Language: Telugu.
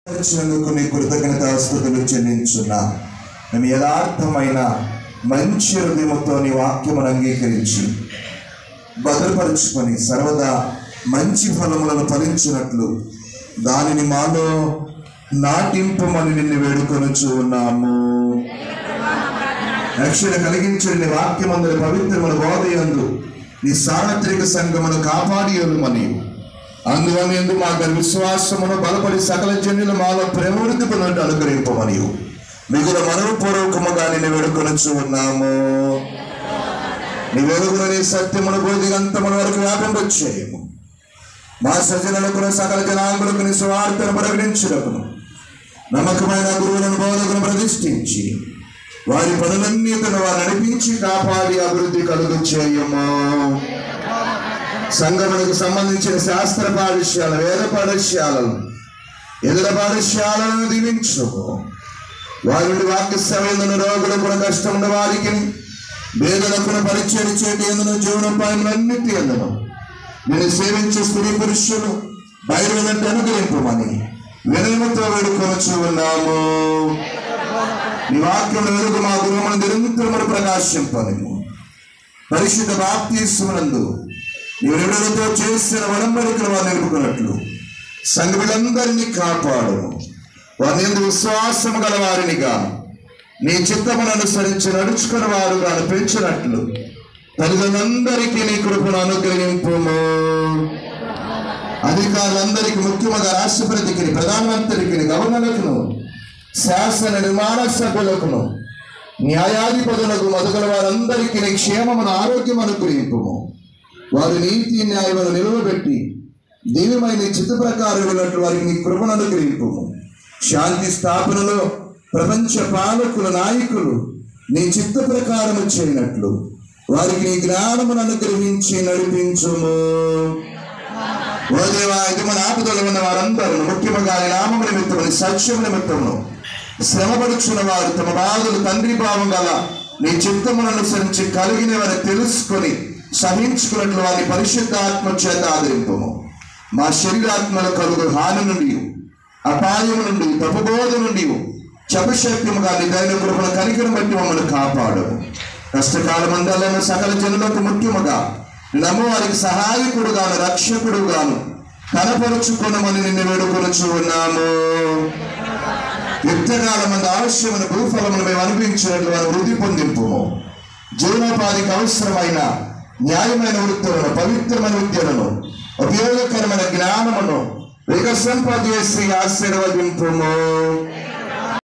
ఇచ్చినందుకు నీ కృతజ్ఞతాస్తుతులు చెల్లించున్నా మేము యథార్థమైన మంచి హృదయముతో నీ వాక్యమును అంగీకరించి భద్రపరుచుకొని సర్వదా మంచి ఫలములను ఫలించినట్లు దానిని మాలో నాటింపమని నిన్ను వేడుకొనుచు ఉన్నాము రక్షణ కలిగించిన నీ వాక్యమందరి పవిత్రముల బోధయందు నీ సార్వత్రిక సంఘమును కాపాడియమని అందువల్ల ఎందు మా గల విశ్వాసమును బలపడి సకల జన్యులు మాలో ప్రేమవృద్ధి పొందినట్టు అనుగ్రహింపమని మిగుల మనవపూర్వకముగా నిన్ను వేడుకొనుచు ఉన్నాము నీ వెలుగును నీ సత్యమును బోధిగంతముల వరకు వ్యాపింపచేయము మా సజనులకు సకల జనాంగులకు నీ స్వార్థను ప్రకటించుటకును నమ్మకమైన గురువులను బోధకును ప్రతిష్ఠించి వారి పనులన్నీ తన వారు నడిపించి కాపాడి అభివృద్ధి కలుగు చేయము సంఘములకు సంబంధించిన శాస్త్ర పాఠశాల వేద పాఠశాలలు ఎదుర పాఠశాలను దీవించుకో వారి నుండి వాక్య సమయంలో రోగులకు కష్టమున్న వారికి వేదనకును పరిచయం చేటి ఎందును జీవనోపాయములన్నిటి ఎందును నేను సేవించే స్త్రీ పురుషులు బయలుదంటే అనుగ్రహింపమని వినయముతో వేడుకొనొచ్చు ఉన్నాము నీ వాక్యం వెలుగు మా గృహమును నిరంతరమును ప్రకాశింపనిము పరిశుద్ధ బాప్తీసునందు నీ విడుదలతో చేసిన వడంబడికలు వారు నిలుపుకున్నట్లు సంఘములందరినీ కాపాడు వారి ఎందు విశ్వాసము గల వారిని గాను నీ చిత్తమును అనుసరించి నడుచుకున్న వారు గాను పెంచినట్లు తల్లిదండ్రులందరికీ నీ కృపను అనుగ్రహింపుము అధికారులందరికీ ముఖ్యముగా రాష్ట్రపతికి ప్రధానమంత్రికి గవర్నర్లకును శాసన నిర్మాణ సభ్యులకును న్యాయాధిపతులకు మొదలైన వారందరికీ నీ క్షేమమును ఆరోగ్యం అనుగ్రహింపుము వారి నీతి న్యాయమును నిలువబెట్టి దివ్యమైన చిత్త ప్రకారం ఉన్నట్లు వారికి నీ కృపను అనుగ్రహింపుము శాంతి స్థాపనలో ప్రపంచ పాలకుల నాయకులు నీ చిత్త ప్రకారము చేయనట్లు వారికి నీ జ్ఞానమును అనుగ్రహించి నడిపించుము ఓ దేవా ఇది మన ఆపదలో ఉన్న వారందరూ ముఖ్యముగా నీ నామము నిమిత్తమును సత్యము నిమిత్తమును శ్రమపడుచున్న వారు తమ బాధలు తండ్రి భావం గల నీ చిత్తమును అనుసరించి కలిగిన వారు తెలుసుకొని సహించుకున్నట్లు వారి పరిశుద్ధ ఆత్మ చేత ఆదరింపము మా శరీరాత్మల కలుగు హాని నుండి అపాయము నుండి తప్పుబోధ నుండి చపశక్యముగా నీ దైన కృపను కనికరం బట్టి మమ్మల్ని కాపాడు కష్టకాలం అందరిలో సకల జనులకు ముఖ్యముగా నమ్ము వారికి సహాయకుడుగాను రక్షకుడుగాను కనపరుచుకునమని నిన్ను వేడుకొనుచు ఉన్నాము యుద్ధకాలం మంది ఆవశ్యమైన భూఫలమును మేము అనుభవించినట్లు వారు వృద్ధి పొందింపు జీవనోపాధికి అవసరమైన న్యాయమైన వృత్తులను పవిత్రమైన విద్యలను ఉపయోగకరమైన జ్ఞానమును వికసింపజేసి ఆశీర్వదింపుము